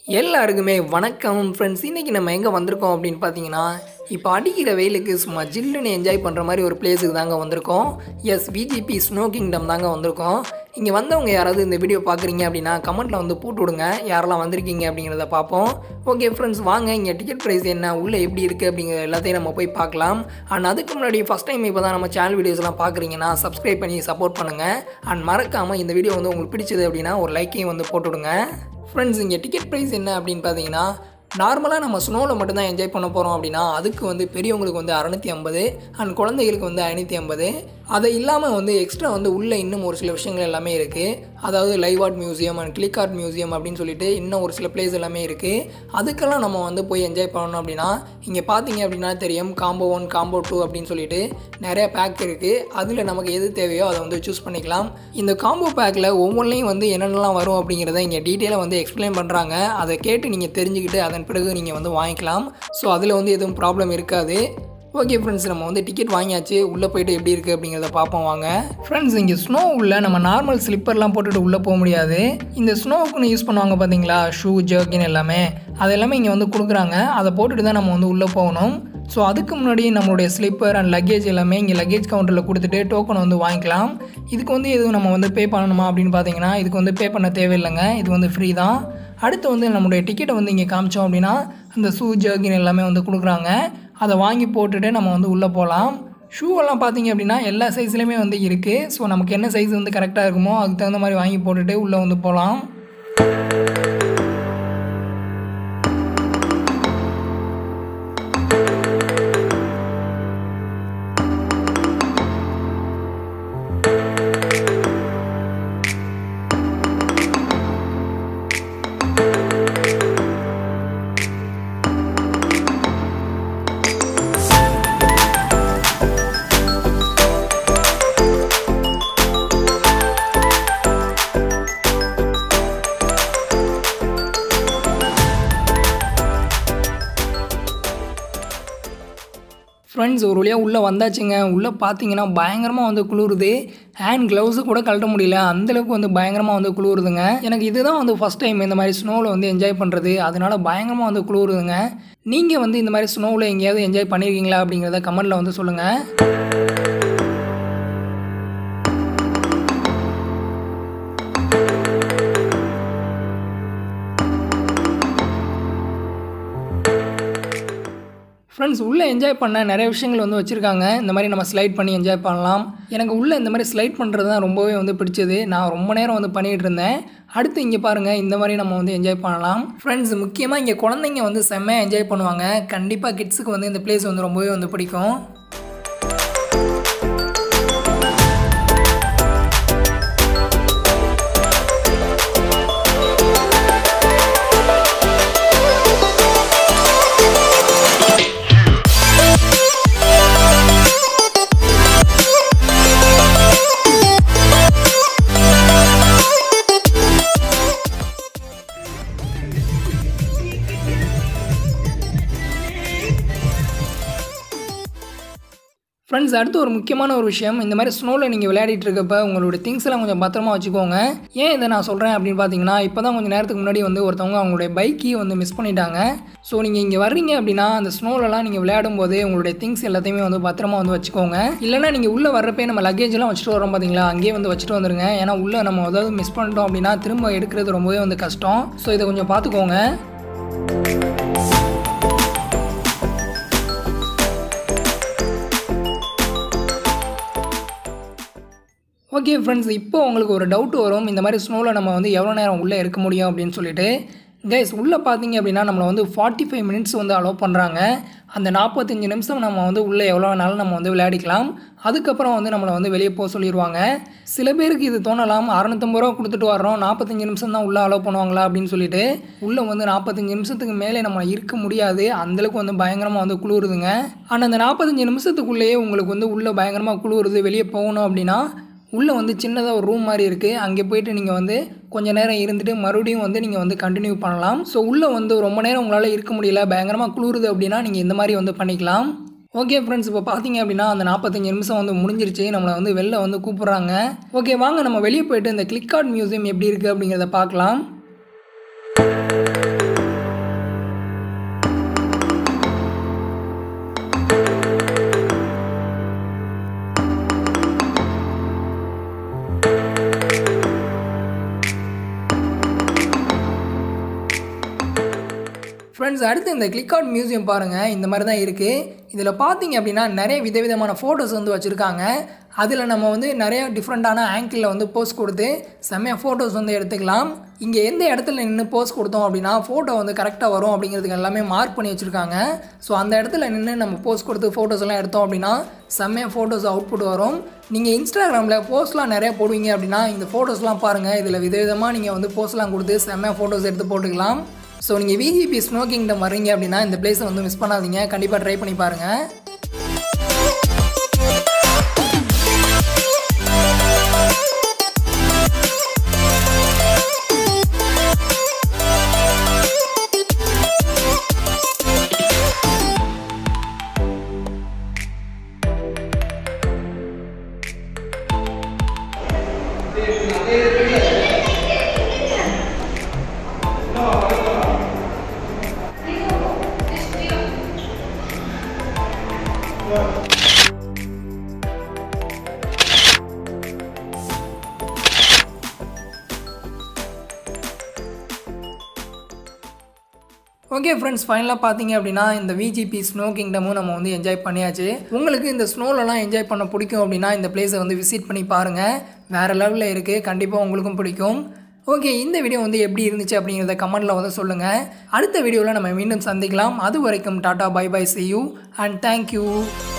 எல்லாருக்குமே வணக்கம் ஃப்ரெண்ட்ஸ் இன்றைக்கி நம்ம எங்கே வந்திருக்கோம் அப்படின்னு பார்த்தீங்கன்னா இப்போ அடிக்கிற வெயிலுக்கு சும்மா ஜில்லுன்னு என்ஜாய் பண்ணுற மாதிரி ஒரு பிளேஸுக்கு தாங்க வந்திருக்கோம் எஸ் விஜிபி ஸ்னோ கிங்டம் தாங்க வந்திருக்கோம் இங்கே வந்தவங்க யாராவது இந்த வீடியோ பார்க்குறீங்க அப்படின்னா கமெண்ட்டில் வந்து போட்டு விடுங்க யாரெல்லாம் வந்திருக்கீங்க அப்படிங்கிறத பார்ப்போம் ஓகே ஃப்ரெண்ட்ஸ் வாங்க இங்கே டிக்கெட் ப்ரைஸ் என்ன உள்ளே எப்படி இருக்குது அப்படிங்கிற எல்லாத்தையும் நம்ம போய் பார்க்கலாம் அண்ட் அதுக்கு முன்னாடி ஃபஸ்ட் டைம் இப்போ தான் நம்ம சேனல் வீடியோஸ்லாம் பார்க்குறீங்கன்னா சப்ஸ்கிரைப் பண்ணி சப்போர்ட் பண்ணுங்கள் அண்ட் மறக்காமல் இந்த வீடியோ வந்து உங்களுக்கு பிடிச்சது அப்படின்னா ஒரு லைக்கையும் வந்து போட்டு விடுங்க ஃப்ரெண்ட்ஸ் இங்கே டிக்கெட் ப்ரைஸ் என்ன அப்படின்னு பார்த்தீங்கன்னா நார்மலாக நம்ம ஸ்னோவில் மட்டும்தான் என்ஜாய் பண்ண போகிறோம் அப்படின்னா அதுக்கு வந்து பெரியவங்களுக்கு வந்து அறநூற்றி ஐம்பது அண்ட் குழந்தைகளுக்கு வந்து ஐநூற்றி ஐம்பது அதை இல்லாமல் வந்து எக்ஸ்ட்ரா வந்து உள்ளே இன்னும் ஒரு சில விஷயங்கள் எல்லாமே இருக்குது அதாவது live art museum and click art museum அப்படின்னு சொல்லிட்டு இன்னும் ஒரு சில பிளேஸ் எல்லாமே இருக்குது அதுக்கெல்லாம் நம்ம வந்து போய் என்ஜாய் பண்ணணும் அப்படின்னா இங்கே பார்த்தீங்க அப்படின்னா தெரியும் காம்போ ஒன் காம்போ டூ அப்படின்னு சொல்லிட்டு நிறைய பேக் இருக்குது அதில் நமக்கு எது தேவையோ அதை வந்து சூஸ் பண்ணிக்கலாம் இந்த காம்போ பேக்கில் ஒவ்வொன்றையும் வந்து என்னென்னலாம் வரும் அப்படிங்கிறத இங்கே டீட்டெயிலாக வந்து எக்ஸ்பிளைன் பண்ணுறாங்க அதை கேட்டு நீங்கள் தெரிஞ்சுக்கிட்டு அதன் பிறகு நீங்கள் வந்து வாங்கிக்கலாம் ஸோ அதில் வந்து எதுவும் ப்ராப்ளம் இருக்காது ஓகே ஃப்ரெண்ட்ஸ் நம்ம வந்து டிக்கெட் வாங்கியாச்சு உள்ளே போயிட்டு எப்படி இருக்குது அப்படிங்கிறத பார்ப்போம் வாங்க ஃப்ரெண்ட்ஸ் இங்கே ஸ்னோ உள்ள நம்ம நார்மல் ஸ்லிப்பர்லாம் போட்டுட்டு உள்ளே போக முடியாது இந்த ஸ்னோவுக்குன்னு யூஸ் பண்ணுவாங்க பார்த்தீங்களா ஷூ ஜர்க்கின் எல்லாமே அது எல்லாமே இங்கே வந்து கொடுக்குறாங்க அதை போட்டுட்டு தான் நம்ம வந்து உள்ளே போகணும் ஸோ அதுக்கு முன்னாடி நம்மளுடைய ஸ்லிப்பர் அண்ட் லக்கேஜ் எல்லாமே இங்கே லக்கேஜ் கவுண்டரில் கொடுத்துட்டு டோக்கன் வந்து வாங்கிக்கலாம் இதுக்கு வந்து எதுவும் நம்ம வந்து பே பண்ணணுமா அப்படின்னு பார்த்தீங்கன்னா இதுக்கு வந்து பே பண்ண தேவையில்லைங்க இது வந்து ஃப்ரீ தான் அடுத்து வந்து நம்மளுடைய டிக்கெட்டை வந்து இங்கே காமிச்சோம் அப்படின்னா அந்த ஷூ ஜர்கின் எல்லாமே வந்து கொடுக்குறாங்க அதை வாங்கி போட்டுட்டு நம்ம வந்து உள்ளே போகலாம் ஷூவெல்லாம் பார்த்தீங்க அப்படின்னா எல்லா சைஸ்லையுமே வந்து இருக்குது ஸோ நமக்கு என்ன சைஸ் வந்து கரெக்டாக இருக்குமோ அதுக்கு தகுந்த மாதிரி வாங்கி போட்டுட்டு உள்ளே வந்து போகலாம் ஃப்ரெண்ட்ஸ் ஒரு வழியாக உள்ளே வந்தாச்சுங்க உள்ளே பார்த்தீங்கன்னா பயங்கரமாக வந்து குளிருது ஹேண்ட் க்ளவுஸு கூட கழட்ட முடியல அந்தளவுக்கு வந்து பயங்கரமாக வந்து குளிருதுங்க எனக்கு இதுதான் வந்து ஃபஸ்ட் டைம் இந்த மாதிரி ஸ்னோவில் வந்து என்ஜாய் பண்ணுறது அதனால பயங்கரமாக வந்து குளிருதுங்க நீங்கள் வந்து இந்த மாதிரி ஸ்னோவில் எங்கேயாவது என்ஜாய் பண்ணியிருக்கீங்களா அப்படிங்கிறத கமெண்ட்டில் வந்து சொல்லுங்கள் ஃப்ரெண்ட்ஸ் உள்ளே என்ஜாய் பண்ண நிறைய விஷயங்கள் வந்து வச்சுருக்காங்க இந்த மாதிரி நம்ம ஸ்லைட் பண்ணி என்ஜாய் பண்ணலாம் எனக்கு உள்ளே இந்த மாதிரி ஸ்லைட் பண்ணுறது தான் ரொம்பவே வந்து பிடிச்சது நான் ரொம்ப நேரம் வந்து பண்ணிகிட்டு இருந்தேன் அடுத்து இங்கே பாருங்கள் இந்த மாதிரி நம்ம வந்து என்ஜாய் பண்ணலாம் ஃப்ரெண்ட்ஸ் முக்கியமாக இங்கே குழந்தைங்க வந்து செம்மையாக என்ஜாய் பண்ணுவாங்க கண்டிப்பாக கிட்ஸுக்கு வந்து இந்த பிளேஸ் வந்து ரொம்பவே வந்து பிடிக்கும் ஃப்ரெண்ட்ஸ் அடுத்து ஒரு முக்கியமான ஒரு விஷயம் இந்த மாதிரி ஸ்னோவில் நீங்கள் விளையாடிட்டு இருக்கப்ப உங்களோட திங்ஸ் எல்லாம் கொஞ்சம் பத்திரமா வச்சுக்கோங்க ஏன் இதை நான் சொல்கிறேன் அப்படின்னு பார்த்தீங்கன்னா இப்போ தான் கொஞ்சம் நேரத்துக்கு முன்னாடி வந்து ஒருத்தவங்க அவங்களுடைய பைக்கை வந்து மிஸ் பண்ணிட்டாங்க ஸோ நீங்கள் இங்கே வர்றீங்க அப்படின்னா அந்த ஸ்னோலலாம் நீங்கள் விளையாடும் போது உங்களுடைய திங்ஸ் எல்லாத்தையுமே வந்து பத்திரமா வந்து வச்சுக்கோங்க இல்லைனா நீங்கள் உள்ளே வர்றப்பே நம்ம லக்கேஜ்லாம் வச்சுட்டு வரோம் பார்த்தீங்களா அங்கேயே வந்து வச்சுட்டு வந்துருங்க ஏன்னா உள்ளே நம்ம ஏதாவது மிஸ் பண்ணிட்டோம் அப்படின்னா திரும்ப எடுக்கிறது ரொம்பவே வந்து கஷ்டம் ஸோ இதை கொஞ்சம் பார்த்துக்கோங்க ஓகே ஃப்ரெண்ட்ஸ் இப்போ உங்களுக்கு ஒரு டவுட் வரும் இந்த மாதிரி ஸ்னோவில் நம்ம வந்து எவ்வளோ நேரம் உள்ளே இருக்க முடியும் அப்படின்னு சொல்லிட்டு கைஸ் உள்ளே பார்த்தீங்க அப்படின்னா நம்மளை வந்து ஃபார்ட்டி ஃபைவ் மினிட்ஸ் வந்து அலோவ் பண்ணுறாங்க அந்த நாற்பத்தஞ்சு நிமிஷம் நம்ம வந்து உள்ளே எவ்வளோ வேணாலும் நம்ம வந்து விளையாடிக்கலாம் அதுக்கப்புறம் வந்து நம்மளை வந்து வெளியே போக சொல்லிடுவாங்க சில பேருக்கு இது தோணலாம் அறநூற்றம்பது ரூபா கொடுத்துட்டு வரோம் நாற்பத்தஞ்சு நிமிஷம் தான் உள்ளே அலோவ் பண்ணுவாங்களா அப்படின்னு சொல்லிட்டு உள்ளே வந்து நாற்பத்தஞ்சு நிமிஷத்துக்கு மேலே நம்ம இருக்க முடியாது அந்தளவுக்கு வந்து பயங்கரமாக வந்து குளிருதுங்க ஆனால் அந்த நாற்பத்தஞ்சு நிமிஷத்துக்குள்ளேயே உங்களுக்கு வந்து உள்ளே பயங்கரமாக குளிருது வெளியே போகணும் அப்படின்னா உள்ளே வந்து சின்னதாக ஒரு ரூம் மாதிரி இருக்குது அங்கே போயிட்டு நீங்கள் வந்து கொஞ்சம் நேரம் இருந்துட்டு மறுபடியும் வந்து நீங்கள் வந்து கண்டினியூ பண்ணலாம் ஸோ உள்ளே வந்து ரொம்ப நேரம் உங்களால் இருக்க முடியல பயங்கரமாக குளிருது அப்படின்னா நீங்கள் இந்த மாதிரி வந்து பண்ணிக்கலாம் ஓகே ஃப்ரெண்ட்ஸ் இப்போ பார்த்தீங்க அப்படின்னா அந்த நாற்பத்தஞ்சு நிமிஷம் வந்து முடிஞ்சிருச்சு நம்மளை வந்து வெளில வந்து கூப்பிட்றாங்க ஓகே வாங்க நம்ம வெளியே போயிட்டு இந்த கிளிக் ஆர்ட் மியூசியம் எப்படி இருக்குது அப்படிங்கிறத பார்க்கலாம் ஃப்ரெண்ட்ஸ் அடுத்து இந்த கிளிக் அவுட் மியூசியம் பாருங்கள் இந்த மாதிரி தான் இருக்குது இதில் பார்த்தீங்க அப்படின்னா நிறைய விதவிதமான ஃபோட்டோஸ் வந்து வச்சுருக்காங்க அதில் நம்ம வந்து நிறைய டிஃப்ரெண்ட்டான ஆங்கிளில் வந்து போஸ்ட் கொடுத்து செம்மையாக ஃபோட்டோஸ் வந்து எடுத்துக்கலாம் இங்கே எந்த இடத்துல நின்று போஸ்ட் கொடுத்தோம் அப்படின்னா ஃபோட்டோ வந்து கரெக்டாக வரும் அப்படிங்கிறதுக்கு எல்லாமே மார்க் பண்ணி வச்சுருக்காங்க ஸோ அந்த இடத்துல நின்று நம்ம போஸ்ட் கொடுத்து ஃபோட்டோஸ் எல்லாம் எடுத்தோம் அப்படின்னா செம்மையாக ஃபோட்டோஸ் அவுட்புட் வரும் நீங்கள் இன்ஸ்டாகிராமில் போஸ்ட்லாம் நிறைய போடுவீங்க அப்படின்னா இந்த ஃபோட்டோஸ்லாம் பாருங்கள் இதில் விதவிதமாக நீங்கள் வந்து போஸ்ட்லாம் கொடுத்து செம்மையாக ஃபோட்டோஸ் எடுத்து போட்டுக்கலாம் ஸோ நீங்கள் விஜிபி ஸ்னோ கிங்டம் வர்றீங்க அப்படின்னா இந்த பிளேஸை வந்து மிஸ் பண்ணாதீங்க கண்டிப்பாக ட்ரை பண்ணி பாருங்கள் ஓகே ஃப்ரெண்ட்ஸ் ஃபைனலாக பார்த்தீங்க அப்படின்னா இந்த விஜிபி ஸ்னோ கிங்டமும் நம்ம வந்து என்ஜாய் பண்ணியாச்சு உங்களுக்கு இந்த ஸ்னோலலாம் என்ஜாய் பண்ண பிடிக்கும் அப்படின்னா இந்த பிளேஸை வந்து விசிட் பண்ணி பாருங்கள் வேறு லெவலில் இருக்குது கண்டிப்பாக உங்களுக்கும் பிடிக்கும் ஓகே இந்த வீடியோ வந்து எப்படி இருந்துச்சு அப்படிங்கிறத கமெண்ட்டில் வந்து சொல்லுங்கள் அடுத்த வீடியோவில் நம்ம மீண்டும் சந்திக்கலாம் அது வரைக்கும் tata bye bye see you and thank you